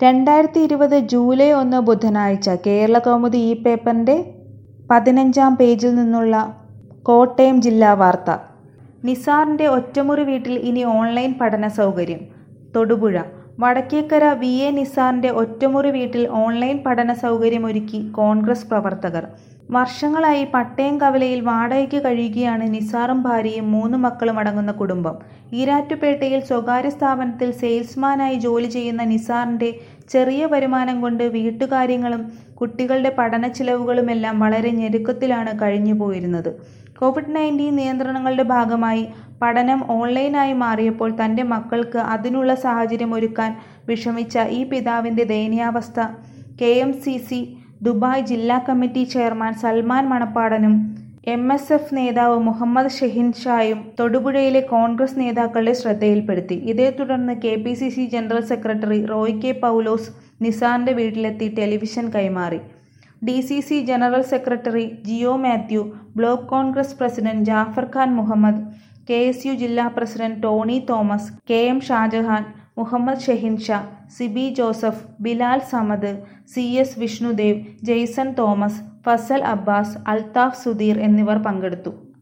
രണ്ടായിരത്തി ഇരുപത് ജൂലൈ ഒന്ന് ബുധനാഴ്ച കേരളകൗമുദി ഈ പേപ്പറിൻ്റെ പതിനഞ്ചാം പേജിൽ നിന്നുള്ള കോട്ടയം ജില്ലാ വാർത്ത നിസാറിൻ്റെ ഒറ്റമുറി വീട്ടിൽ ഇനി ഓൺലൈൻ പഠന സൗകര്യം തൊടുപുഴ വടക്കേക്കര വി എ നിസാറിൻ്റെ ഒറ്റമുറി വീട്ടിൽ ഓൺലൈൻ പഠന സൗകര്യമൊരുക്കി കോൺഗ്രസ് പ്രവർത്തകർ വർഷങ്ങളായി പട്ടയം കവലയിൽ വാടകയ്ക്ക് കഴിയുകയാണ് നിസാറും ഭാര്യയും മൂന്ന് മക്കളും അടങ്ങുന്ന കുടുംബം ഈരാറ്റുപേട്ടയിൽ സ്വകാര്യ സ്ഥാപനത്തിൽ സെയിൽസ്മാനായി ജോലി ചെയ്യുന്ന നിസാറിൻ്റെ ചെറിയ വരുമാനം കൊണ്ട് വീട്ടുകാര്യങ്ങളും കുട്ടികളുടെ പഠന ചിലവുകളുമെല്ലാം വളരെ ഞെരുക്കത്തിലാണ് കഴിഞ്ഞു പോയിരുന്നത് കോവിഡ് നയൻറ്റീൻ നിയന്ത്രണങ്ങളുടെ ഭാഗമായി പഠനം ഓൺലൈനായി മാറിയപ്പോൾ തൻ്റെ മക്കൾക്ക് അതിനുള്ള സാഹചര്യം ഒരുക്കാൻ വിഷമിച്ച ഈ പിതാവിൻ്റെ ദയനീയാവസ്ഥ K M C C Dubai ജില്ലാ കമ്മിറ്റി ചെയർമാൻ സൽമാൻ മണപ്പാടനും എം എസ് എഫ് നേതാവ് മുഹമ്മദ് ഷെഹിൻ ഷായും തൊടുപുഴയിലെ കോൺഗ്രസ് നേതാക്കളുടെ ശ്രദ്ധയിൽപ്പെടുത്തി ഇതേ തുടർന്ന് K P C C general secretary Roy K Paulose നിസാറിൻ്റെ വീട്ടിലെത്തി ടെലിവിഷൻ കൈമാറി D C C general secretary Jiyo Mathew block Congress president Jaffar Khan Muhammad K S U ജില്ലാ president Tony Thomas K M Shajahan Muhammad Shehin Shah Sibi Joseph Bilal Samad C S Vishnudev Jaison Thomas Fazal Abbas Althaf Sudheer എന്നിവർ പങ്കെടുത്തു